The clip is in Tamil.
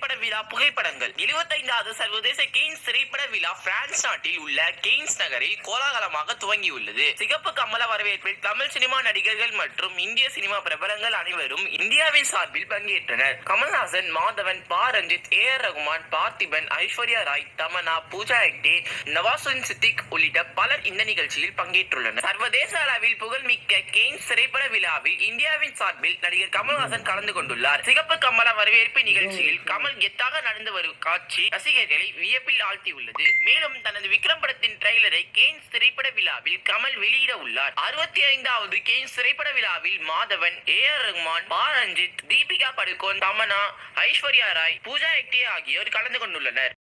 திரைப்பட விழா புகைப்படங்கள் 75வது சர்வதேச கெய்ன்ஸ் திரைப்பட விழா பிரான்ஸ் நாட்டில் உள்ள கெய்ன்ஸ் நகரில் கோலாகலமாக துவங்கியுள்ளது சிகப்பு கமல வரவேற்பில் தமிழ் சினிமா நடிகர்கள் மற்றும் இந்திய சினிமா பிரபலங்கள் அனைவரும் இந்தியாவின் சார்பில் பங்கேற்றனர் கமல்ஹாசன் மாதவன் பா ரஞ்சித் ஏ ஆர் ரகுமான் பார்த்திபன் ஐஸ்வர்யா ராய் தமனா பூஜா ஹெக்டே நவாசுதீன் சித்திக் உள்ளிட்ட பலர் இந்த நிகழ்ச்சியில் பங்கேற்றுள்ளனர் சர்வதேச அளவில் புகழ்மிக்க கெய்ன்ஸ் திரைப்பட விழாவில் இந்தியாவின் சார்பில் நடிகர் கமல்ஹாசன் கலந்து கொண்டுள்ளார் சிகப்பு கமல வரவேற்பு நிகழ்ச்சியில் கமல் கெத்தாக நடந்து வரும் காட்சி ரசிகர்களை வியப்பில் ஆழ்த்தியுள்ளது மேலும் தனது விக்ரம் படத்தின் ட்ரெய்லரை கெய்ன்ஸ் திரைப்பட விழாவில் கமல் வெளியிட உள்ளார் அறுபத்தி ஐந்தாவது கெய்ன்ஸ் திரைப்பட விழாவில் மாதவன் ஏ ஆர் ரஹ்மான் பா ரஞ்சித் தீபிகா படுகோன் தமனா ஐஸ்வர்யா ராய் பூஜா ஹெக்டே ஆகியோர் கலந்து கொண்டுள்ளனர்